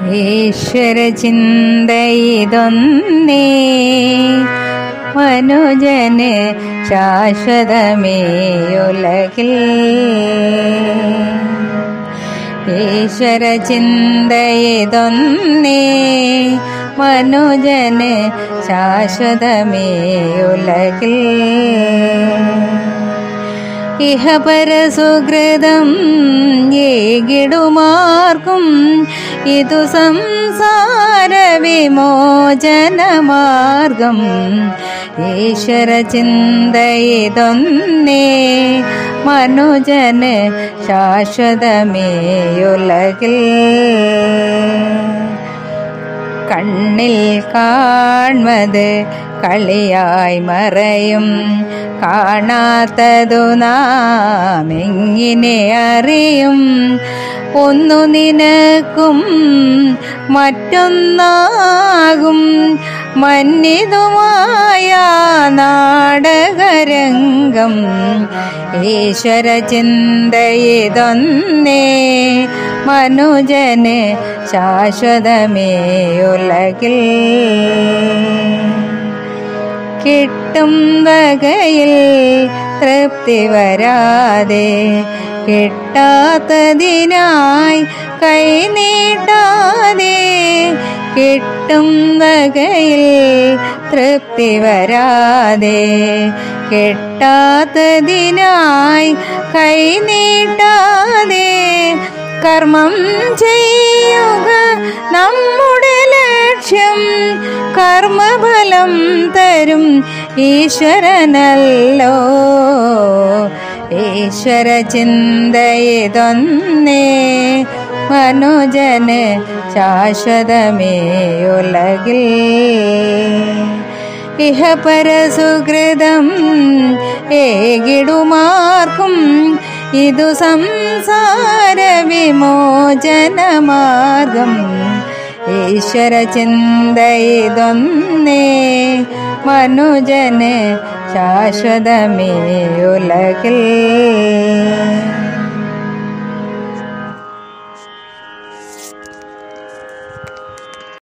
ഈശ്വര ചിന്തയിതൊന്നേ മനുജന് ശാശ്വതമേയുലകിൽ ഈശ്വര ചിന്തയിതൊന്നേ മനുജന് ശാശ്വതമേയുലകിൽ ഇഹപരസുഹൃതം ഏകിടുമാർക്കും ഇതു സംസാര വിമോചനമാർഗം ഈശ്വര ചിന്തയിതൊന്നേ മനുജന് ശാശ്വതമേയുലകിൽ കണ്ണിൽ കാൺമത് കളിയായി മറയും കാണാത്തതു നാം എങ്ങനെ അറിയും ഒന്നു നിനക്കും മറ്റൊന്നാകും മന്നിതുമായ നാടകരംഗം ഈശ്വര ചിന്തയിതൊന്നേ മനുജന് ശാശ്വതമേയുലകിൽ കിട്ടും വകയിൽ തൃപ്തി വരാതെ കിട്ടാത്തതിനായി കൈനീട്ടാതെ കിട്ടും വകയിൽ തൃപ്തി വരാതെ കിട്ടാത്തതിനായി കൈനീട്ടാതെ കർമ്മം ചെയ്യുക നമ്മുടെ ലക്ഷ്യം കർമ്മഫലം തരും ഈശ്വരനല്ലോ ഈശ്വര ചിന്തയിതൊന്നേ മനുജന് ശാശ്വതമേയുലകിൽ ഇഹപരസുഹൃതം ഏകിടുമാർക്കും ഇതു സംസാര വിമോചനമാർഗം ഈശ്വര ചിന്തയിതൊന്നേ മനുജന് ശാശ്വതമേയുലകിൽ